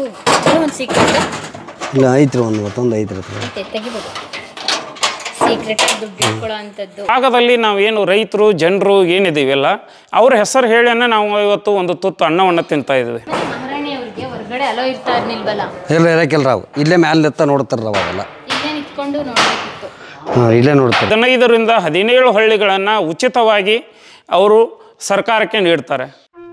ಒಂದು ಸೀಕ್ರೆಟ್ ಇಲ್ಲ ಐತ್ರಿ ಒಂದು ಮತ್ತೊಂದು ಐತ್ರಿ ಹತ್ರ ಐತೆ ತೆಗಿಬೋದು ಸೀಕ್ರೆಟ್ ದುಡ್ಡು ಇಟ್ಕೊಳ್ಳೋ ಅಂಥದ್ದು ಭಾಗದಲ್ಲಿ ನಾವು ಏನು ರೈತರು ಜನರು ಏನಿದ್ದೀವಲ್ಲ ಅವ್ರ ಹೆಸರು ಹೇಳಿಯೇ ನಾವು ಇವತ್ತು ಒಂದು ತುತ್ತು ಅನ್ನವನ್ನು ತಿಂತಾ ಇದ್ದೀವಿ ಮತ್ತೆ ಮಹಾರಾಣಿ ಅವ್ರಿಗೆ ಹೊರಗಡೆ ಅಲೋ ಇರ್ತಾ ಇರ್ನಿಲ್ವಲ್ಲ ಇಲ್ಲ ಇರಕ್ಕಿಲ್ಲ ರಾವ್ ಇಲ್ಲೇ ಮ್ಯಾಲೆ ಎತ್ತ ನೋಡ್ತಾರ ರಾವ್ ಅವೆಲ್ಲ ಇಲ್ಲೇ ನಿಂತ್ಕೊಂಡು ನೋಡ್ಬೇಕಿತ್ತು ಹಾಂ ಇಲ್ಲೇ ನೋಡ್ತಾರೆ ಹದಿನೈದರಿಂದ ಹದಿನೇಳು ಹಳ್ಳಿಗಳನ್ನು ಉಚಿತವಾಗಿ ಅವರು ಸರ್ಕಾರಕ್ಕೆ ನೀಡ್ತಾರೆ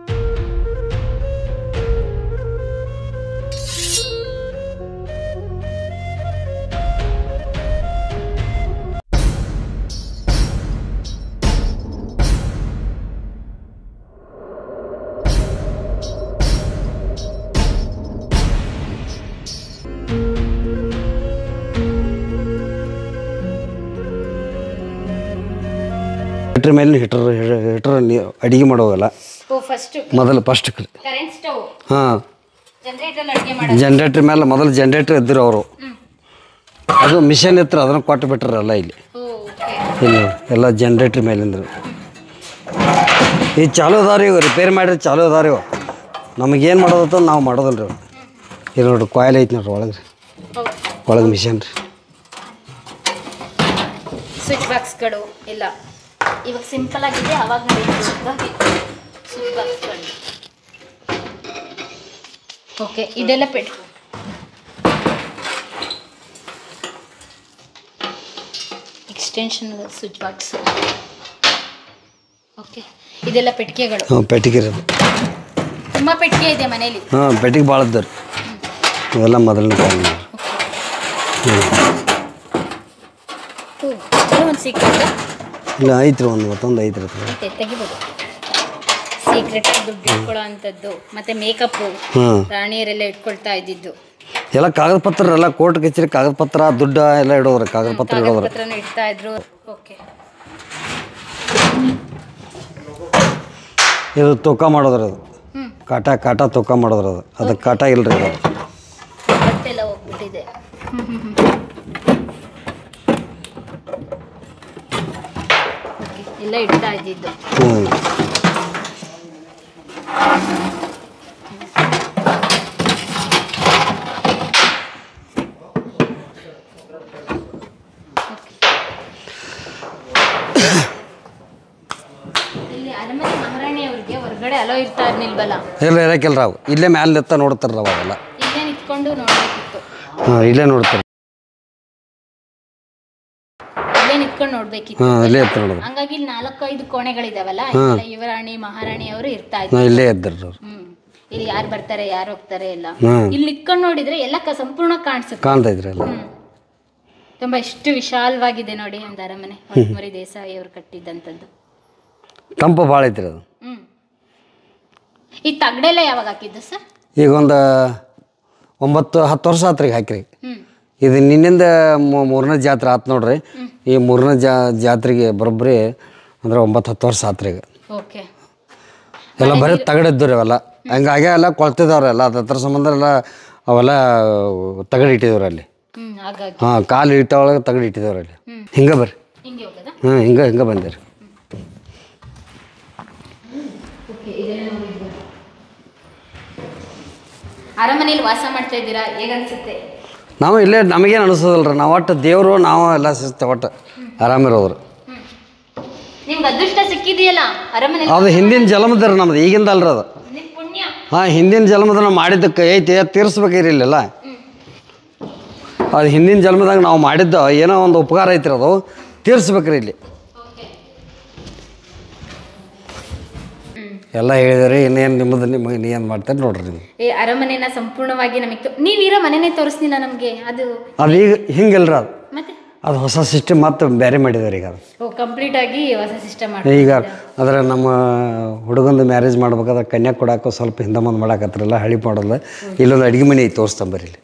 ಹಿಟ್ರ ಮೇಲೆ ಹಿಟ್ರ ಹಿಟ್ರ ಅಡಿಗೆ ಮಾಡೋವಲ್ಲ ಓ ಫಸ್ಟ್ ಮೊದಲು ಫಸ್ಟ್ ಕರೆಂಟ್ ಸ್ಟವ್ ಹಾಂ ಜನರೇಟರ್ ಅಡುಗೆ ಮಾಡೋದು ಜನ್ರೇಟ್ರ್ ಮೇಲೆ ಮೊದಲು ಜನ್ರೇಟ್ರ್ ಇದ್ದರು ಅವರು ಅದು ಮಿಷನ್ ಇತ್ತು ಅದನ್ನು ಕೊಟ್ಟು ಬಿಟ್ರಲ್ಲ ಇಲ್ಲಿ ಓ ಓಕೆ ಇಲ್ಲಿ ಎಲ್ಲ ಜನ್ರೇಟ್ರ್ ಮೇಲಿಂದ್ರು ಈ ಚಾಲು ಅದಾವ ಇವು ರಿಪೇರಿ ಮಾಡಿರಿ ಚಾಲು ಅದಾವ ಇವು ನಮಗೇನು ಮಾಡೋದತ್ತ ನಾವು ಮಾಡೋದಿಲ್ಲ ರೀ ಇಲ್ಲಿ ನೋಡ್ರಿ ಕಾಯಿಲ್ ಐತಿ ನೋಡ್ರಿ ಒಳಗೆ ರೀ ಒಳಗೆ ಮಿಷನ್ ರೀ ಸ್ವಿಚ್ ಬಾಕ್ಸ್ಗಳು ಎಲ್ಲ ಇವಾಗ ಸಿಂಪಲ್ ಆಗಿದೆ ಅವಾಗ ನಡೆಯುತ್ತೆ ಸ್ವಿಚ್ ಬಾಕ್ಸ್ಗಳು ಓಕೆ ಇದೆಲ್ಲ ಪೆಟ್ ಎಕ್ಸ್ಟೆನ್ಷನ್ ಸ್ವಿಚ್ ಬಾಕ್ಸ್ ಓಕೆ ಇದೆಲ್ಲ ಪೆಟ್ಟಿಗೆಗಳು ಹಾಂ ಪೆಟ್ಟಿಗೆ ರೀ ಅದು ತುಂಬ ಪೆಟ್ಟಿಗೆ ಇದೆ ಮನೇಲಿ ಹಾಂ ಪೆಟ್ಟಿಗೆ ಭಾಳ ಇದ್ದವು ರೀ ಇವೆಲ್ಲ ಮೊದಲನೇ ಕಾಲ ಒಂದು ಸೀಕ್ರೆಟ್ ಇಲ್ಲ ಐತ್ರಿ ಒಂದು ಮತ್ತೊಂದು ಐತ್ರಿ ಹತ್ರ ಐತೆ ತೆಗಿಬೋದು ಸೀಕ್ರೆಟ್ ದುಡ್ಡು ಇಟ್ಕೊಳ್ಳೋ ಅಂಥದ್ದು ಮತ್ತೆ ಮೇಕಪ್ಪು ಹಾಂ ರಾಣಿಯರೆಲ್ಲ ಇಟ್ಕೊಳ್ತಾ ಇದ್ದಿದ್ದು ಎಲ್ಲ ಕಾಗದ ಪತ್ರ ಎಲ್ಲ ಕೋರ್ಟ್ ಕಚೇರಿ ಕಾಗದ ಪತ್ರ ದುಡ್ಡು ಎಲ್ಲ ಇಡೋದ್ರಿ ಕಾಗದ ಪತ್ರ ಕಾಗದ ಇಡೋದ್ರಿ ಪತ್ರನೂ ಇಡ್ತಾ ಇದ್ರು ಓಕೆ ಇದು ತೂಕ ಮಾಡೋದ್ರಿ ಅದು ಹ್ಞೂ ಕಾಟ ಕಾಟ ತೂಕ ಮಾಡೋದ್ರಿ ಅದು ಅದಕ್ಕೆ ಕಾಟ ಇಲ್ರಿ ಅದು ಬಟ್ಟೆಲ್ಲ ಹೋಗ್ಬಿಟ್ಟಿದೆ Okay, ಎಲ್ಲ ಇಡ್ತಾ ಇದ್ದಿದ್ದು ಹ್ಞೂ ಇಲ್ಲಿ ಅರಮನೆ ಮಹಾರಾಣಿ ಅವ್ರಿಗೆ ಹೊರಗಡೆ ಅಲೋ ಇರ್ತಾ ಇರ್ನಿಲ್ವಲ್ಲ ಇಲ್ಲ ಇರಕ್ಕಿಲ್ಲ ರಾವ್ ಇಲ್ಲೇ ಮ್ಯಾಲೆ ಎತ್ತ ನೋಡ್ತಾರ ರಾವ್ ಅವೆಲ್ಲ ಇಲ್ಲೇ ನಿಂತ್ಕೊಂಡು ನೋಡ್ಬೇಕಿತ್ತು ಹಾಂ ಇಲ್ಲೇ ನೋಡ್ತಾರೆ ಇಲ್ಲೇ ನಿಂತ್ಕೊಂಡು ನೋಡ್ಬೇಕಿತ್ತು ಹಾಂ ಇಲ್ಲೇ ಎತ್ತ ನೋಡೋದು ಹಂಗಾಗಿ ಇಲ್ಲಿ ನಾಲ್ಕು ಐದು ಕೋಣೆಗಳಿದಾವಲ್ಲ ಇಲ್ಲೆಲ್ಲ ಯುವರಾಣಿ ಮಹಾರಾಣಿ ಅವರು ಇರ್ತಾ ಇದ್ರು ಹಾಂ ಇಲ್ಲೇ ಎದ್ದರಿ ಅವ್ರು ಹ್ಮ್ ಇಲ್ಲಿ ಯಾರು ಬರ್ತಾರೆ ಯಾರು ಹೋಗ್ತಾರೆ ಎಲ್ಲ ಹ್ಮ್. ಇಲ್ಲಿ ನಿತ್ಕೊಂಡು ನೋಡಿದ್ರೆ ಎಲ್ಲ ಕ- ಸಂಪೂರ್ಣ ಕಾಣಿಸುತ್ತೆ ಕಾಣ್ತೈತ್ರಿ ಎಲ್ಲ ಹ್ಮ್ ತುಂಬಾ ಎಷ್ಟು ವಿಶಾಲವಾಗಿದೆ ನೋಡಿ ಒಂದು ಅರಮನೆ ಹೊಟ್ಮರಿ ದೇಸಾಯಿ ಅವರು ಕಟ್ಟಿದ್ದಂಥದ್ದು ತಂಪು ಭಾಳ ಐತ್ರಿ ಅದು ಹ್ಮ್ ಈ ತಗಡೆಲ್ಲ ಯಾವಾಗ ಹಾಕಿದ್ದು ಸರ್ ಈಗ ಒಂದು ಒಂಬತ್ತು ಹತ್ತು ವರ್ಷ ಆತ್ರಿ ಈಗ ಹಾಕಿರಿ ಹ್ಮ್ ಇದು ನಿನ್ನಿಂದ ಮೂ- ಮೂರನೇ ಜಾತ್ರೆ ಆತು ನೋಡ್ರಿ ಈ ಮೂರನೇ ಜಾ ಜಾತ್ರೆಗೆ ಬರೋಬ್ಬರಿ ಅಂದ್ರೆ ಒಂಬತ್ತು ಹತ್ತು ವರ್ಷ ಆತ್ರಿ ಈಗ ಓಕೆ ಎಲ್ಲ ಬರೀ ತಗಡಿದ್ದು ರೀ ಅವೆಲ್ಲ ಹಂಗಾಗಿ ಎಲ್ಲ ಕೊಳ್ತಿದವ್ರಿ ಎಲ್ಲ ಅದ್ರ ಸಂಬಂಧ ಎಲ್ಲ ಅವೆಲ್ಲ ತಗಡು ಇಟ್ಟಿದವ್ರಿ ಅಲ್ಲಿ ಹ್ಮ್ ಹಾಗಾಗಿ ಹಾಂ ಕಾಲು ಇಟ್ಟ ಒಳಗೆ ತಗಡು ಇಟ್ಟಿದವ್ರಿ ಅಲ್ಲಿ ಹ್ಮ್. ಹಿಂಗೆ ಬರ್ರಿ ಹಿಂಗೆ ಹೋಗದ ಹಾಂ ಹಿಂಗೆ ಹಿಂಗೆ ಬಂದಿರಿ ಅರಮನೆಯಲ್ಲಿ ವಾಸ ಮಾಡ್ತಾ ಇದ್ದೀರಾ ಹೇಗನ್ಸುತ್ತೆ ನಾವು ಇಲ್ಲೇ ನಮಗೇನು ಅನಿಸೋದಿಲ್ಲ ರೀ ನಾವು ಒಟ್ಟು ದೇವರು ನಾವು ಎಲ್ಲ ಸಿಸ್ತೆ ಒಟ್ಟು ಆರಾಮಿರೋದ್ರು ಹ್ಮ್ ನಿಮ್ಗೆ ಅದೃಷ್ಟ ಸಿಕ್ಕಿದೆಯಲ್ಲ ಅರಮನೆ ಅದು ಹಿಂದಿನ ಜನ್ಮದ ರೀ ನಮ್ದು ಈಗಿಂದ ಅಲ್ರಿ ಅದು ನಿಮ್ ಪುಣ್ಯ ಹಾಂ ಹಿಂದಿನ ಜನ್ಮದ ನಾವು ಮಾಡಿದ್ದಕ್ಕೆ ಐತಿ ತೀರಿಸ್ಬೇಕಿರಿ ಇಲ್ಲೆಲ್ಲ ಅದು ಹಿಂದಿನ ಜನ್ಮದಾಗ ನಾವು ಮಾಡಿದ್ದ ಏನೋ ಒಂದು ಉಪಕಾರ ಐತ್ರಿ ಅದು ತೀರಿಸ್ಬೇಕ್ರಿ ಇಲ್ಲಿ ಓಕೆ ಎಲ್ಲ ಹೇಳಿದ್ರಿ ಇನ್ನೇನು ನಿಮ್ಮದು ನಿಮಗೆ ನೀ ಏನು ಮಾಡ್ತಾರೆ ನೋಡ್ರಿ ನೀವು ಈ ಅರಮನೆನ ಸಂಪೂರ್ಣವಾಗಿ ನಮಗೆ ತೋ- ನೀವಿರೋ ಮನೆನೇ ತೋರಿಸ್ಲಿಲ್ಲ ನಮಗೆ ಅದು ಅದು ಈಗ ಹಿಂಗಿಲ್ರಿ ಅದು ಮತ್ತೆ ಅದು ಹೊಸ ಸಿಸ್ಟಮ್ ಮತ್ತೆ ಬೇರೆ ಮಾಡಿದಾರೆ ಈಗ ಅದು ಓ ಕಂಪ್ಲೀಟ್ ಆಗಿ ಹೊಸ ಸಿಸ್ಟಮ್ ಮಾಡಿ ಈಗ ಅದ್ರ ನಮ್ಮ ಹುಡುಗಂದು ಮ್ಯಾರೇಜ್ ಮಾಡ್ಬೇಕಾದ್ರೆ ಕನ್ಯಾ ಕೊಡಾಕ ಸ್ವಲ್ಪ ಹಿಂದೆ ಮುಂದೆ ಮಾಡಾಕತ್ರಲ್ಲ ಹಳಿ ಮಾಡೋಲ್ಲ ಇಲ್ಲೊಂದು ಅಡಿಗೆ ಮನೆ ಐತಿ ತೋರಿಸ್ತಂಬರಿ ಇಲ್ಲಿ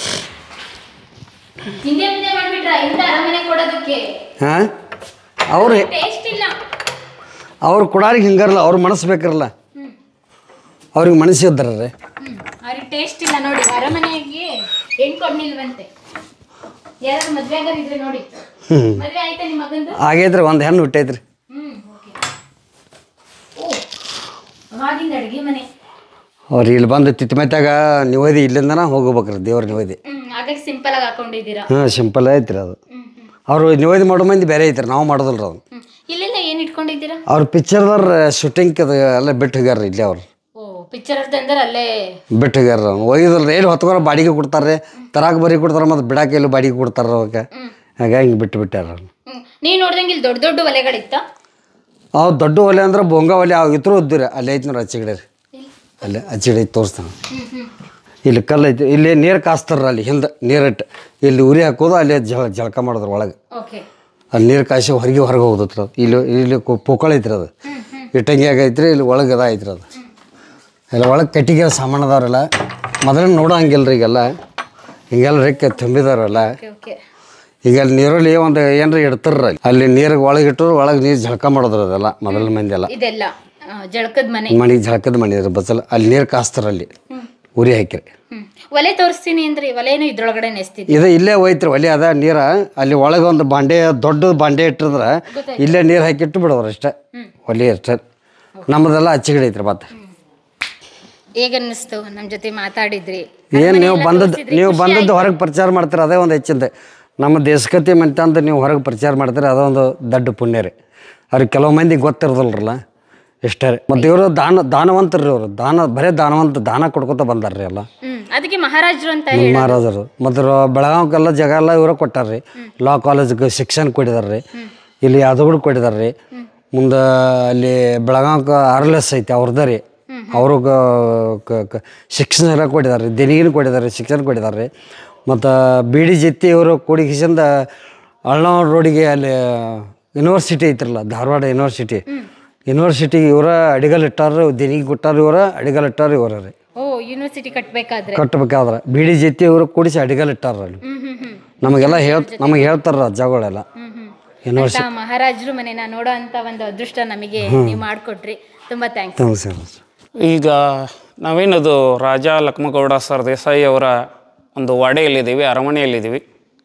ಹಿಂದೆ ಮುಂದೆ ಮಾಡ್ಬಿಟ್ರ ಇಂಥ ಅರಮನೆ ಕೊಡೋದಕ್ಕೆ ಹಾಂ ಅವ್ರು ಟೇಸ್ಟ್ ಇಲ್ಲ ಅವ್ರು ಕೊಡಾರಿಗೆ ಹಿಂಗಾರಲ್ಲ ಅವ್ರು ಮನಸ್ಸು ಬೇಕಿರಲ್ಲ ಹ್ಮ್ ಅವ್ರಿಗೆ ಮನಸ್ಸು ಇದ್ದಾರ್ರಿ ಹ್ಮ್ ಅವ್ರಿಗೆ ಟೇಸ್ಟ್ ಇಲ್ಲ ನೋಡಿ ಅರಮನೆಗೆ ಹೆಣ್ ಕೊಡ್ನಿಲ್ವಂತೆ ಯಾರು ಮದ್ವೆ ಆಗೋರಿದ್ರೆ ನೋಡಿ ಹ್ಞೂ ಮದ್ವೆ ಆಯ್ತಾ ನಿಮ್ಮ ಮಗಂದು ಆಗೈತ್ರಿ ಒಂದು ಹೆಣ್ಣು ಹುಟ್ಟೈತ್ರಿ ಹ್ಮ್ ಓಕೆ ಓ ಅವಾಗಿಂದ ಅಡುಗೆ ಮನೆ ಅವ್ರು ಇಲ್ಲಿ ಬಂದು ತಿತ್ತಮೆತ್ತಾಗ ನಿವೇದಿ ಇಲ್ಲಿಂದನ ಹೋಗ್ಬೇಕ್ರಿ ದೇವ್ರ ನಿವೇದಿ ಹ್ಮ್ ಹಾಗಾಗಿ ಸಿಂಪಲ್ ಆಗಿ ಹಾಕೊಂಡಿದ್ದೀರಾ ಹಾಂ ಸಿಂಪಲ್ ಐತ್ರಿ ಅದು ಹ್ಮ್ ಹ್ಮ್ ಅವರು ನಿವೇದಿ ಮಾಡೋ ಮಂದಿ ಬೇರೆ ಐತ್ರಿ ನಾವು ಮಾಡೋದಿಲ್ಲ ಅದು ಹ್ಮ್ ಇಲ್ಲೆಲ್ಲ ಏನ್ ಇಟ್ಕೊಂಡಿದ್ದೀರಾ ಅವ್ರ ಪಿಕ್ಚರ್ದಾರ ಶೂಟಿಂಗ್ ಅದು ಎಲ್ಲ ಬಿಟ್ಟು ಹೋಗ್ಯಾರ ಇಲ್ಲಿ ಅವ್ರು ಓ ಪಿಕ್ಚರ್ ಅಂದ್ರೆ ಅಲ್ಲೇ ಬಿಟ್ಟು ಹೋಗ್ಯಾರ ಒಯ್ದಲ್ರಿ ಎಲ್ಲಿ ಹೊತ್ಕೊರ ಬಾಡಿಗೆ ಕೊಡ್ತಾರೆ ತರಾಕ ಬರಿ ಕೊಡ್ತಾರೆ ಮತ್ತು ಬಿಡಾಕ ಎಲ್ಲಿ ಬಾಡಿಗೆ ಕೊಡ್ತಾರ ಅವಕ್ಕೆ ಹಾಗಾಗಿ ಹಿಂಗೆ ಬಿಟ್ಟು ಬಿಟ್ಟಾರ ಅವ್ರು ಹ್ಮ್ ನೀವ್ ನೋಡ್ದಂಗೆ ಇಲ್ಲಿ ದೊಡ್ಡ ದೊಡ್ಡ ಒಲೆಗಳಿತ್ತ ಅವು ದೊಡ್ಡ ಒಲೆ ಅಂದ್ರೆ ಬೊಂಗ ಒಲೆ ಅವು ಇದ್ರು ಉದ್ದಿರಿ ಅಲ್ಲಿ ಐತಿ ನೋಡಿ ಅಚ್ಚಿಗಡೆ ರೀ ಅಲ್ಲೇ ಅಚ್ಚಿಗಡೆ ಐತಿ ತೋರಿಸ್ತಾನೆ ಹ್ಮ್ ಹ್ಮ್ ಇಲ್ಲಿ ಕಲ್ಲು ಐತಿ ಇಲ್ಲಿ ನೀರು ಕಾಸ್ತಾರ ಅಲ್ಲಿ ಹಿಂದೆ ನೀರಿಟ್ಟು ಇಲ್ಲಿ ಉರಿ ಹಾಕೋದು ಅಲ್ಲಿ ಜಳ ಜಳಕ ಮಾಡೋದ್ರ ಒಳಗೆ ಓಕೆ ಅಲ್ಲಿ ನೀರು ಕಾಯಿಸಿ ಹೊರಗೆ ಹೊರಗೆ ಹೋಗ್ತೈತ್ರಿ ಅದು ಇಲ್ಲಿ ಇಲ್ಲಿ ಕು- ಪೋಕಳ ಐತ್ರಿ ಅದು ಇಟ್ಟಂಗಿ ಆಗೈತ್ರಿ ಇಲ್ಲಿ ಒಳಗೆ ಅದ ಐತ್ರಿ ಅದು ಎಲ್ಲ ಒಳಗೆ ಕಟ್ಟಿಗೆ ಸಾಮಾನು ಅದಾವ್ರಲ್ಲ ಮೊದಲೇ ನೋಡೋ ಹಂಗಿಲ್ಲ ರೀ ಈಗೆಲ್ಲ ಹಿಂಗೆಲ್ಲ ರೆಕ್ಕೆ ತುಂಬಿದಾರಲ್ಲ ಓಕೆ ಓಕೆ ಈಗ ಅಲ್ಲಿ ನೀರಲ್ಲಿ ಒಂದು ಏನ್ರ ಇಡ್ತಾರ ಅಲ್ಲಿ ಅಲ್ಲಿ ನೀರಿಗೆ ಒಳಗೆ ಇಟ್ಟು ಒಳಗೆ ನೀರು ಜಳಕ ಮಾಡೋದ್ರ ಅದೆಲ್ಲ ಮೊದಲ ಮಂದಿ ಎಲ್ಲ ಇದೆಲ್ಲ ಆ, ಜಳಕದ ಮನೆ ಮನೆಗೆ ಜಳಕದ ಮನೆ ಇದ್ರ ಬಸ್ಸಲ್ಲಿ ಅಲ್ಲಿ ನೀರು ಕಾಸ್ತಾರ ಅಲ್ಲಿ ಉರಿ ಹಾಕಿರಿ ಹ್ಮ್ ಒಲೆ ತೋರಿಸ್ತೀನಿ ಅಂದ್ರೆ ಒಲೆನೂ ಇದ್ರೊಳಗಡೆ ನೆಸ್ತಿದ್ವಿ ಇದು ಇಲ್ಲೇ ಹೋಯ್ತ್ರಿ ಒಲಿ ಅದ ನೀರ ಅಲ್ಲಿ ಒಳಗೆ ಒಂದು ಬಾಂಡೆ ದೊಡ್ಡ ಬಾಂಡೆ ಇಟ್ಟಿದ್ರೆ ಇಲ್ಲೇ ನೀರು ಹಾಕಿಟ್ಟು ಬಿಡೋರು ಅಷ್ಟೇ ಒಲಿ ಅಷ್ಟೇ ನಮ್ಮದೆಲ್ಲ ಅಚ್ಚಿಗಡೆ ಐತ್ರಿ ಮತ್ತೆ ಹೇಗ ಅನ್ನಿಸ್ತು ನಮ್ಮ ಜೊತೆ ಮಾತಾಡಿದ್ರಿ ಏನು ನೀವು ಬಂದದ್ದು ನೀವು ಬಂದದ್ದು ಹೊರಗೆ ಪ್ರಚಾರ ಮಾಡ್ತೀರ ಅದೇ ಒಂದು ಹೆಚ್ಚಿಂದ ನಮ್ಮ ದೇಶಕತೆ ಮಂತಂದು ನೀವು ಹೊರಗೆ ಪ್ರಚಾರ ಮಾಡ್ತೀರಿ ಅದೊಂದು ದೊಡ್ಡ ಪುಣ್ಯ ರೀ ಅವ್ರಿಗೆ ಕೆಲವು ಮಂದಿ ಗೊತ್ತಿರೋದಿಲ್ರಲ್ಲ ಇಷ್ಟೇ ರೀ ಮತ್ತು ಇವರು ದಾನ ದಾನವಂತರು ರೀ ಅವರು ದಾನ ಬರೇ ದಾನವಂತ ದಾನ ಕೊಡ್ಕೊತ ಬಂದಾರ್ರಿ ಎಲ್ಲ ಹ್ಮ್ ಅದಕ್ಕೆ ಮಹಾರಾಜರು ಅಂತ ನಮ್ಮ ಮಹಾರಾಜರು ಮತ್ತು ಬೆಳಗಾವ್ಗೆಲ್ಲ ಜಾಗ ಎಲ್ಲ ಇವರ ಕೊಟ್ಟಾರ್ರಿ ಲಾ ಕಾಲೇಜ್ಗೆ ಶಿಕ್ಷಣ ಕೊಟ್ಟಿದಾರೆ ರೀ ಇಲ್ಲಿ ಯಾದಗಿರಿ ಕೊಟ್ಟಿದಾರೆ ರೀ ಮುಂದೆ ಅಲ್ಲಿ ಬೆಳಗಾವ್ಗೆ ಆರ್ ಎಲ್ ಎಸ್ ಐತಿ ಅವ್ರದ್ದು ರೀ ಅವರು ಶಿಕ್ಷಣ ಎಲ್ಲ ಕೊಟ್ಟಿದ್ದಾರೆ ರೀ ದೇಣಿಗೆನೂ ಕೊಟ್ಟಿದ್ದಾರೆ ಶಿಕ್ಷಣ ಕೊಟ್ಟಿದ್ದಾರೆ ರೀ ಮತ್ತು ಬಿ ಡಿ ಜತ್ತಿ ಇವರು ಕೂಡಿಕಿಸಿಂದ ಅಳ್ನಾಳ್ ರೋಡಿಗೆ ಅಲ್ಲಿ ಯೂನಿವರ್ಸಿಟಿ ಐತ್ರಲ್ಲ ಧಾರವಾಡ ಯೂನಿವರ್ಸಿಟಿ ಯೂನಿವರ್ಸಿಟಿಗೆ ಇವರ ಅಡಿಗಲ್ ಇಟ್ಟಾರ ದೇಣಿಗೆ ಕೊಟ್ಟಾರ ಇವರ ಅಡಿಗಲ್ ಇಟ್ಟಾರ ಇವರ ರೀ ಓ ಯೂನಿವರ್ಸಿಟಿ ಕಟ್ಬೇಕಾದ್ರೆ ಕಟ್ಟಬೇಕಾದ್ರೆ ಬಿಡಿ ಜೊತೆ ಇವರು ಕೂಡಿಸಿ ಅಡಿಗಲ್ ಇಟ್ಟಾರ ಅಲ್ಲಿ ಹ್ಮ್ ಹ್ಮ್ ಹ್ಮ್ ನಮಗೆಲ್ಲ ಹೇಳ್ ನಮಗೆ ಹೇಳ್ತಾರ ಅಜ್ಜಗಳೆಲ್ಲ ಹ್ಮ್ ಹ್ಮ್ ಯೂನಿವರ್ಸಿಟಿ ಅಂತ ಮಹಾರಾಜರು ಮನೆನ ನೋಡೋ ಅಂತ ಒಂದು ಅದೃಷ್ಟ ನಮಗೆ ನೀವು ಮಾಡಿಕೊಟ್ರಿ ತುಂಬಾ ಥ್ಯಾಂಕ್ಸ್ ಹ್ಞೂ ಸರ್ ಈಗ ನಾವೇನದು ರಾಜ ಲಕ್ಷ್ಮಗೌಡ ಸರ್ ದೇಸಾಯಿ ಅವರ ಒಂದು ವಾಡೆಯಲ್ಲಿದ್ದೀವಿ ಅರಮನೆಯಲ್ಲಿದ್ದೀವಿ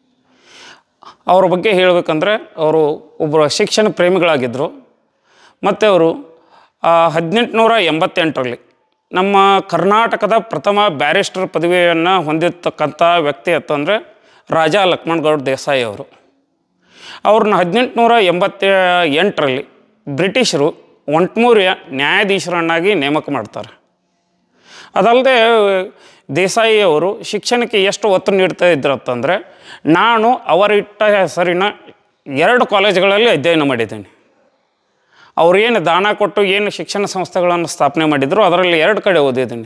ಅವ್ರ ಬಗ್ಗೆ ಹೇಳಬೇಕಂದ್ರೆ ಅವರು ಒಬ್ಬರು ಶಿಕ್ಷಣ ಪ್ರೇಮಿಗಳಾಗಿದ್ದರು ಮತ್ತು ಅವರು ಹದಿನೆಂಟುನೂರ ಎಂಬತ್ತೆಂಟರಲ್ಲಿ ನಮ್ಮ ಕರ್ನಾಟಕದ ಪ್ರಥಮ ಬ್ಯಾರಿಸ್ಟರ್ ಪದವಿಯನ್ನು ಹೊಂದಿರತಕ್ಕಂಥ ವ್ಯಕ್ತಿ ಅಂತಂದರೆ ರಾಜಾ ಲಕ್ಷ್ಮಣಗೌಡ ದೇಸಾಯಿ ಅವರು ಅವ್ರನ್ನ ಹದಿನೆಂಟುನೂರ ಎಂಬತ್ತ ಎಂಟರಲ್ಲಿ ಬ್ರಿಟಿಷರು ಒಂಟ್ಮೂರಿಯ ನ್ಯಾಯಾಧೀಶರನ್ನಾಗಿ ನೇಮಕ ಮಾಡ್ತಾರೆ ಅದಲ್ಲದೆ ದೇಸಾಯಿ ಅವರು ಶಿಕ್ಷಣಕ್ಕೆ ಎಷ್ಟು ಒತ್ತು ನೀಡ್ತಾ ಇದ್ರು ಅಂತಂದರೆ ನಾನು ಅವರಿಟ್ಟ ಹೆಸರಿನ ಎರಡು ಕಾಲೇಜುಗಳಲ್ಲಿ ಅಧ್ಯಯನ ಮಾಡಿದ್ದೀನಿ ಅವ್ರು ಏನು ದಾನ ಕೊಟ್ಟು ಏನು ಶಿಕ್ಷಣ ಸಂಸ್ಥೆಗಳನ್ನು ಸ್ಥಾಪನೆ ಮಾಡಿದ್ರು ಅದರಲ್ಲಿ ಎರಡು ಕಡೆ ಓದಿದ್ದೀನಿ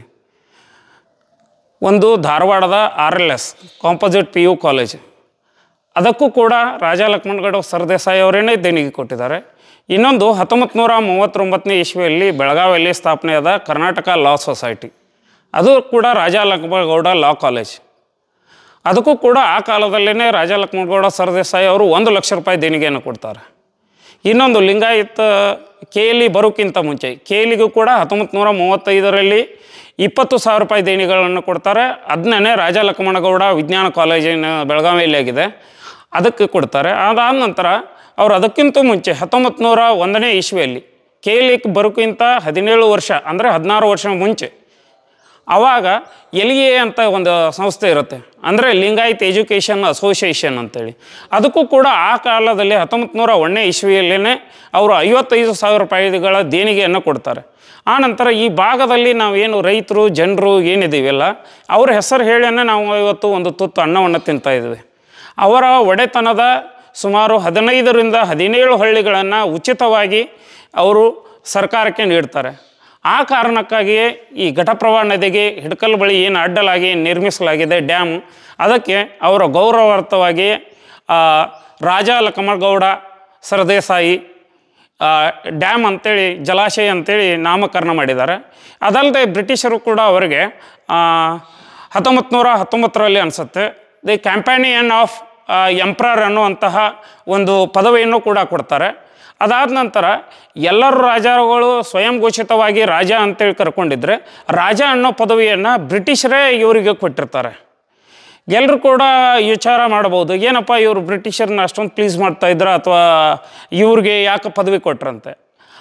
ಒಂದು ಧಾರವಾಡದ R L S composite P U college ಅದಕ್ಕೂ ಕೂಡ ರಾಜಾ ಲಕ್ಷ್ಮಣಗೌಡ ಸರ್ದೇಸಾಯಿ ಅವರೇನೇ ದೇಣಿಗೆ ಕೊಟ್ಟಿದ್ದಾರೆ ಇನ್ನೊಂದು ಹತ್ತೊಂಬತ್ತು ನೂರ ಮೂವತ್ತೊಂಬತ್ತನೇ ಇಸ್ವಿಯಲ್ಲಿ ಬೆಳಗಾವಿಯಲ್ಲಿ ಸ್ಥಾಪನೆಯಾದ ಕರ್ನಾಟಕ ಲಾ ಸೊಸೈಟಿ ಅದು ಕೂಡ ರಾಜಾ ಲಕ್ಷ್ಮಣಗೌಡ ಲಾ ಕಾಲೇಜ್ ಅದಕ್ಕೂ ಕೂಡ ಆ ಕಾಲದಲ್ಲೇ ರಾಜಾ ಲಕ್ಷ್ಮಣಗೌಡ ಸರ್ದೇಸಾಯಿ ಅವರು ಒಂದು ಲಕ್ಷ ರೂಪಾಯಿ ದೇಣಿಗೆಯನ್ನು ಕೊಡ್ತಾರೆ ಇನ್ನೊಂದು ಲಿಂಗಾಯತ ಕೇಲಿ ಬರೋಕ್ಕಿಂತ ಮುಂಚೆ ಕೇಲಿಗೂ ಕೂಡ ಹತ್ತೊಂಬತ್ತು ನೂರ ಮೂವತ್ತೈದರಲ್ಲಿ ಇಪ್ಪತ್ತು ಸಾವಿರ ರೂಪಾಯಿ ದೇಣಿಗೆಗಳನ್ನು ಕೊಡ್ತಾರೆ ಅದನ್ನೇ ರಾಜಾ ಲಕ್ಷ್ಮಣಗೌಡ ವಿಜ್ಞಾನ ಕಾಲೇಜಿನ ಬೆಳಗಾವಿಯಲ್ಲಿ ಆಗಿದೆ ಅದಕ್ಕೆ ಕೊಡ್ತಾರೆ ಅದಾದ ನಂತರ ಅವರು ಅದಕ್ಕಿಂತ ಮುಂಚೆ ಹತ್ತೊಂಬತ್ತು ನೂರ ಒಂದನೇ ಇಸ್ವಿಯಲ್ಲಿ ಕೇಲಿಕ್ಕೆ ಬರೋಕ್ಕಿಂತ ಹದಿನೇಳು ವರ್ಷ ಅಂದರೆ ಹದಿನಾರು ವರ್ಷ ಮುಂಚೆ ಆವಾಗ ಎಲ್ ಎ ಅಂತ ಒಂದು ಸಂಸ್ಥೆ ಇರುತ್ತೆ ಅಂದರೆ ಲಿಂಗಾಯತ್ ಎಜುಕೇಷನ್ ಅಸೋಸಿಯೇಷನ್ ಅಂತೇಳಿ ಅದಕ್ಕೂ ಕೂಡ ಆ ಕಾಲದಲ್ಲಿ ಹತ್ತೊಂಬತ್ತು ನೂರ ಒಂದನೇ ಇಸ್ವಿಯಲ್ಲೇ ಅವರು ಐವತ್ತೈದು ಸಾವಿರ ರೂಪಾಯಿಗಳ ದೇಣಿಗೆಯನ್ನು ಕೊಡ್ತಾರೆ ಆನಂತರ ಈ ಭಾಗದಲ್ಲಿ ನಾವೇನು ರೈತರು ಜನರು ಏನಿದ್ದೀವಲ್ಲ ಅವ್ರ ಹೆಸರು ಹೇಳಿಯೇ ನಾವು ಇವತ್ತು ಒಂದು ತುತ್ತು ಅನ್ನವನ್ನು ತಿಂತಾ ಇದ್ದೀವಿ ಅವರ ಒಡೆತನದ ಸುಮಾರು ಹದಿನೈದರಿಂದ ಹದಿನೇಳು ಹಳ್ಳಿಗಳನ್ನು ಉಚಿತವಾಗಿ ಅವರು ಸರ್ಕಾರಕ್ಕೆ ನೀಡ್ತಾರೆ ಆ ಕಾರಣಕ್ಕಾಗಿಯೇ ಈ ಘಟಪ್ರಭಾ ನದಿಗೆ ಹಿಡ್ಕಲ್ ಬಳಿ ಏನು ಅಡ್ಡಲಾಗಿ ನಿರ್ಮಿಸಲಾಗಿದೆ ಡ್ಯಾಮ್ ಅದಕ್ಕೆ ಅವರ ಗೌರವಾರ್ಥವಾಗಿ ಆ, ರಾಜ ಲಕ್ಷ್ಮಣಗೌಡ ಸರ್ದೇಸಾಯಿ ಆ, ಡ್ಯಾಮ್ ಅಂತೇಳಿ ಜಲಾಶಯ ಅಂತೇಳಿ ನಾಮಕರಣ ಮಾಡಿದ್ದಾರೆ ಅದಲ್ಲದೆ ಬ್ರಿಟಿಷರು ಕೂಡ ಅವರಿಗೆ ಹತ್ತೊಂಬತ್ತು ನೂರ ಹತ್ತೊಂಬತ್ತರಲ್ಲಿ ಅನಿಸುತ್ತೆ ದಿ ಕ್ಯಾಂಪ್ಯಾನಿಯನ್ ಆಫ್ ಎಂಪ್ರರ್ ಅನ್ನುವಂತಹ ಒಂದು ಪದವಿಯನ್ನು ಕೂಡ ಕೊಡ್ತಾರೆ ಅದಾದ ನಂತರ ಎಲ್ಲರೂ ರಾಜರುಗಳು ಸ್ವಯಂ ಘೋಷಿತವಾಗಿ ರಾಜ ಅಂತೇಳಿ ಕರ್ಕೊಂಡಿದ್ರೆ ರಾಜ ಅನ್ನೋ ಪದವಿಯನ್ನು ಬ್ರಿಟಿಷರೇ ಇವರಿಗೆ ಕೊಟ್ಟಿರ್ತಾರೆ ಎಲ್ಲರೂ ಕೂಡ ವಿಚಾರ ಮಾಡ್ಬೋದು ಏನಪ್ಪ ಇವರು ಬ್ರಿಟಿಷರ್ನ ಅಷ್ಟೊಂದು ಪ್ಲೀಸ್ ಮಾಡ್ತಾ ಇದ್ರ ಅಥವಾ ಇವ್ರಿಗೆ ಯಾಕೆ ಪದವಿ ಕೊಟ್ರಂತೆ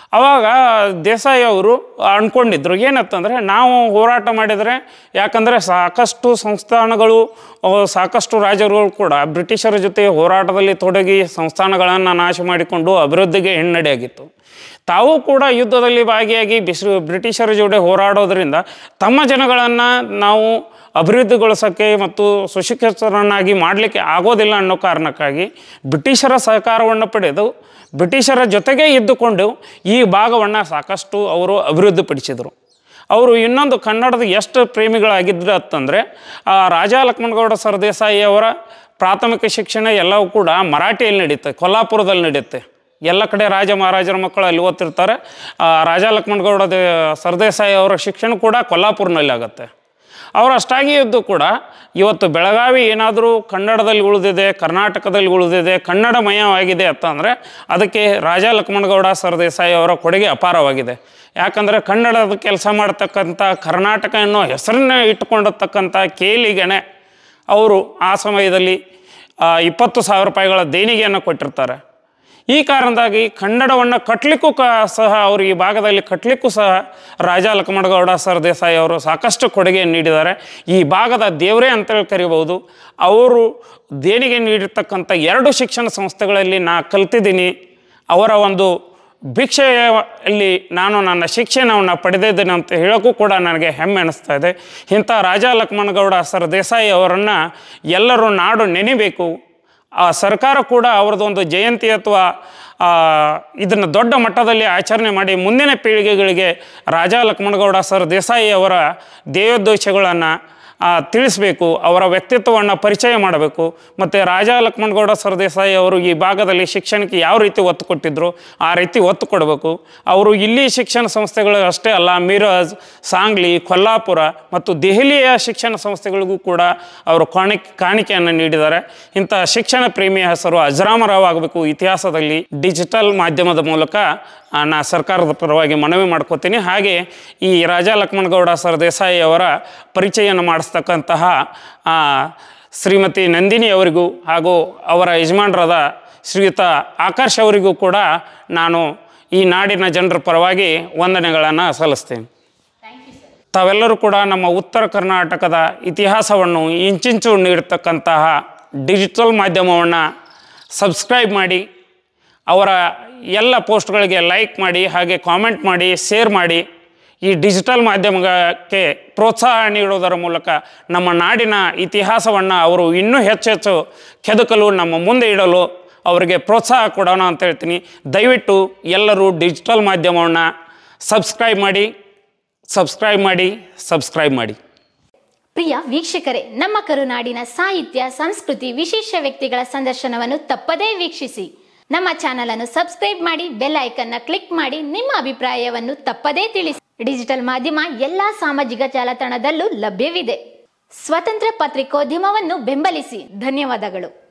ಅವಾಗ ದೇಸಾಯಿ ಅವರು ಅಂದ್ಕೊಂಡಿದ್ರು ಏನತ್ತಂದರೆ ನಾವು ಹೋರಾಟ ಮಾಡಿದರೆ ಯಾಕಂದರೆ ಸಾಕಷ್ಟು ಸಂಸ್ಥಾನಗಳು ಆ, ಸಾಕಷ್ಟು ರಾಜರುಗಳು ಕೂಡ ಬ್ರಿಟಿಷರ ಜೊತೆ ಹೋರಾಟದಲ್ಲಿ ತೊಡಗಿ ಸಂಸ್ಥಾನಗಳನ್ನು ನಾಶ ಮಾಡಿಕೊಂಡು ಅಭಿವೃದ್ಧಿಗೆ ಹಿನ್ನಡೆಯಾಗಿತ್ತು ತಾವು ಕೂಡ ಯುದ್ಧದಲ್ಲಿ ಭಾಗಿಯಾಗಿ ಬಿಸಿ ಬ್ರಿಟಿಷರ ಜೊತೆ ಹೋರಾಡೋದ್ರಿಂದ ತಮ್ಮ ಜನಗಳನ್ನು ನಾವು ಅಭಿವೃದ್ಧಿಗೊಳಿಸೋಕ್ಕೆ ಮತ್ತು ಸುಶಿಕ್ಷಿತರನ್ನಾಗಿ ಮಾಡಲಿಕ್ಕೆ ಆಗೋದಿಲ್ಲ ಅನ್ನೋ ಕಾರಣಕ್ಕಾಗಿ ಬ್ರಿಟಿಷರ ಸಹಕಾರವನ್ನು ಪಡೆದು ಬ್ರಿಟಿಷರ ಜೊತೆಗೇ ಇದ್ದುಕೊಂಡು ಈ ಭಾಗವನ್ನು ಸಾಕಷ್ಟು ಅವರು ಅಭಿವೃದ್ಧಿಪಡಿಸಿದರು ಅವರು ಇನ್ನೊಂದು ಕನ್ನಡದ ಎಷ್ಟು ಪ್ರೇಮಿಗಳಾಗಿದ್ರು ಅಂತಂದರೆ ರಾಜ ಲಕ್ಷ್ಮಣಗೌಡ ಸರ್ದೇಸಾಯಿ ಅವರ ಪ್ರಾಥಮಿಕ ಶಿಕ್ಷಣ ಎಲ್ಲವೂ ಕೂಡ ಮರಾಠಿಯಲ್ಲಿ ನಡೆಯುತ್ತೆ ಕೊಲ್ಲಾಪುರದಲ್ಲಿ ನಡೆಯುತ್ತೆ ಎಲ್ಲ ಕಡೆ ರಾಜ ಮಹಾರಾಜರ ಮಕ್ಕಳು ಅಲ್ಲಿ ಓದ್ತಿರ್ತಾರೆ ಆ, ರಾಜ ಲಕ್ಷ್ಮಣಗೌಡ ದೇ ಸರ್ದೇಸಾಯಿ ಅವರ ಶಿಕ್ಷಣ ಕೂಡ ಕೊಲ್ಲಾಪುರನಲ್ಲಿ ಆಗುತ್ತೆ ಅವರು ಅಷ್ಟಾಗಿ ಇದ್ದು ಕೂಡ ಇವತ್ತು ಬೆಳಗಾವಿ ಏನಾದರೂ ಕನ್ನಡದಲ್ಲಿ ಉಳಿದಿದೆ ಕರ್ನಾಟಕದಲ್ಲಿ ಉಳಿದಿದೆ ಕನ್ನಡಮಯವಾಗಿದೆ ಅಂತಂದರೆ ಅದಕ್ಕೆ ರಾಜ ಲಕ್ಷ್ಮಣಗೌಡ ಸರ್ದೇಸಾಯಿ ಅವರ ಕೊಡುಗೆ ಅಪಾರವಾಗಿದೆ ಯಾಕಂದರೆ ಕನ್ನಡದ ಕೆಲಸ ಮಾಡ್ತಕ್ಕಂಥ ಕರ್ನಾಟಕ ಅನ್ನೋ ಹೆಸರನ್ನ ಇಟ್ಟುಕೊಂಡಿರ್ತಕ್ಕಂಥ ಕೇಲಿಗೆನೆ ಅವರು ಆ ಸಮಯದಲ್ಲಿ ಆ, ಇಪ್ಪತ್ತು ಸಾವಿರ ರೂಪಾಯಿಗಳ ದೇಣಿಗೆಯನ್ನು ಕೊಟ್ಟಿರ್ತಾರೆ ಈ ಕಾರಣದಾಗಿ ಕನ್ನಡವನ್ನು ಕಟ್ಟಲಿಕ್ಕೂ ಕ ಸಹ ಅವರು ಈ ಭಾಗದಲ್ಲಿ ಕಟ್ಟಲಿಕ್ಕೂ ಸಹ ರಾಜ ಲಕ್ಷ್ಮಣಗೌಡ ಸರ್ ದೇಸಾಯಿ ಅವರು ಸಾಕಷ್ಟು ಕೊಡುಗೆಯನ್ನು ನೀಡಿದ್ದಾರೆ ಈ ಭಾಗದ ದೇವರೇ ಅಂತೇಳಿ ಕರಿಬೋದು ಅವರು ದೇಣಿಗೆ ನೀಡಿರ್ತಕ್ಕಂಥ ಎರಡು ಶಿಕ್ಷಣ ಸಂಸ್ಥೆಗಳಲ್ಲಿ ನಾ ಕಲ್ತಿದ್ದೀನಿ ಅವರ ಒಂದು ಭಿಕ್ಷೆಯಲ್ಲಿ ನಾನು ನನ್ನ ಶಿಕ್ಷಣವನ್ನು ಪಡೆದಿದ್ದೇನೆ ಅಂತ ಹೇಳೋಕ್ಕೂ ಕೂಡ ನನಗೆ ಹೆಮ್ಮೆ ಅನ್ನಿಸ್ತಾ ಇದೆ ಇಂಥ ರಾಜ ಲಕ್ಷ್ಮಣಗೌಡ ಸರ್ ದೇಸಾಯಿ ಅವರನ್ನು ಎಲ್ಲರೂ ನಾಡು ನೆನಿಬೇಕು ಆ ಸರ್ಕಾರ ಕೂಡ ಅವ್ರದ್ದೊಂದು ಜಯಂತಿ ಅಥವಾ ಇದನ್ನು ದೊಡ್ಡ ಮಟ್ಟದಲ್ಲಿ ಆಚರಣೆ ಮಾಡಿ ಮುಂದಿನ ಪೀಳಿಗೆಗಳಿಗೆ ರಾಜ ಲಕ್ಷ್ಮಣಗೌಡ ಸರ್ ದೇಸಾಯಿ ಅವರ ದೇವೋದ್ದೇಶಗಳನ್ನು ತಿಳಿಸಬೇಕು ಅವರ ವ್ಯಕ್ತಿತ್ವವನ್ನು ಪರಿಚಯ ಮಾಡಬೇಕು ಮತ್ತು ರಾಜ ಲಕ್ಷ್ಮಣಗೌಡ ಸರ್ದೇಸಾಯಿ ಅವರು ಈ ಭಾಗದಲ್ಲಿ ಶಿಕ್ಷಣಕ್ಕೆ ಯಾವ ರೀತಿ ಒತ್ತು ಕೊಟ್ಟಿದ್ರು ಆ ರೀತಿ ಒತ್ತು ಕೊಡಬೇಕು ಅವರು ಇಲ್ಲಿ ಶಿಕ್ಷಣ ಸಂಸ್ಥೆಗಳು ಅಷ್ಟೇ ಅಲ್ಲ ಮಿರಜ್ ಸಾಂಗ್ಲಿ ಕೊಲ್ಲಾಪುರ ಮತ್ತು ದೆಹಲಿಯ ಶಿಕ್ಷಣ ಸಂಸ್ಥೆಗಳಿಗೂ ಕೂಡ ಅವರು ಕಾಣಿಕೆ ಕಾಣಿಕೆಯನ್ನು ನೀಡಿದ್ದಾರೆ ಇಂಥ ಶಿಕ್ಷಣ ಪ್ರೇಮಿಯ ಹೆಸರು ಅಜರಾಮರವಾಗಬೇಕು ಇತಿಹಾಸದಲ್ಲಿ ಡಿಜಿಟಲ್ ಮಾಧ್ಯಮದ ಮೂಲಕ ಆ, ನಾ ಸರ್ಕಾರದ ಪರವಾಗಿ ಮನವಿ ಮಾಡ್ಕೋತೀನಿ ಹಾಗೆ ಈ ರಾಜ ಲಕ್ಷ್ಮಣಗೌಡ ಸರ್ ದೇಸಾಯಿ ಅವರ ಪರಿಚಯನ ಮಾಡಿಸ್ತಕ್ಕಂತಹ ಆ, ಶ್ರೀಮತಿ ನಂದಿನಿ ಅವರಿಗೂ ಹಾಗೂ ಅವರ ಯಜಮಾನರಾದ ಶ್ರೀಯುತ ಆಕರ್ಷ್ ಅವರಿಗೂ ಕೂಡ ನಾನು ಈ ನಾಡಿನ ಜನರ ಪರವಾಗಿ ವಂದನೆಗಳನ್ನು ಸಲ್ಲಿಸ್ತೇನೆ ತಾವೆಲ್ಲರೂ ಕೂಡ ನಮ್ಮ ಉತ್ತರ ಕರ್ನಾಟಕದ ಇತಿಹಾಸವನ್ನು ಇಂಚಿಂಚು ನೀಡತಕ್ಕಂತಹ ಡಿಜಿಟಲ್ ಮಾಧ್ಯಮವನ್ನು ಸಬ್ಸ್ಕ್ರೈಬ್ ಮಾಡಿ ಅವರ ಎಲ್ಲ ಪೋಸ್ಟ್ಗಳಿಗೆ ಲೈಕ್ ಮಾಡಿ ಹಾಗೆ ಕಾಮೆಂಟ್ ಮಾಡಿ ಶೇರ್ ಮಾಡಿ ಈ ಡಿಜಿಟಲ್ ಮಾಧ್ಯಮಕ್ಕೆ ಪ್ರೋತ್ಸಾಹ ನೀಡೋದರ ಮೂಲಕ ನಮ್ಮ ನಾಡಿನ ಇತಿಹಾಸವನ್ನು ಅವರು ಇನ್ನೂ ಹೆಚ್ಚು ಹೆಚ್ಚು ಕೆದಕಲು ನಮ್ಮ ಮುಂದೆ ಇಡಲು ಅವರಿಗೆ ಪ್ರೋತ್ಸಾಹ ಕೊಡೋಣ ಅಂತ ಹೇಳ್ತೀನಿ ದಯವಿಟ್ಟು ಎಲ್ಲರೂ ಡಿಜಿಟಲ್ ಮಾಧ್ಯಮವನ್ನು ಸಬ್ಸ್ಕ್ರೈಬ್ ಮಾಡಿ ಸಬ್ಸ್ಕ್ರೈಬ್ ಮಾಡಿ ಸಬ್ಸ್ಕ್ರೈಬ್ ಮಾಡಿ ಪ್ರಿಯ ವೀಕ್ಷಕರೇ ನಮ್ಮ ಕರುನಾಡಿನ ಸಾಹಿತ್ಯ ಸಂಸ್ಕೃತಿ ವಿಶೇಷ ವ್ಯಕ್ತಿಗಳ ಸಂದರ್ಶನವನ್ನು ತಪ್ಪದೇ ವೀಕ್ಷಿಸಿ ನಮ್ಮ ಚಾನಲ್ ಅನ್ನು ಸಬ್ಸ್ಕ್ರೈಬ್ ಮಾಡಿ ಬೆಲ್ ಐಕನ್ ನ ಕ್ಲಿಕ್ ಮಾಡಿ ನಿಮ್ಮ ಅಭಿಪ್ರಾಯವನ್ನು ತಪ್ಪದೇ ತಿಳಿಸಿ ಡಿಜಿಟಲ್ ಮಾಧ್ಯಮ ಎಲ್ಲಾ ಸಾಮಾಜಿಕ ಜಾಲತಾಣದಲ್ಲೂ ಲಭ್ಯವಿದೆ ಸ್ವತಂತ್ರ ಪತ್ರಿಕೋದ್ಯಮವನ್ನು ಬೆಂಬಲಿಸಿ ಧನ್ಯವಾದಗಳು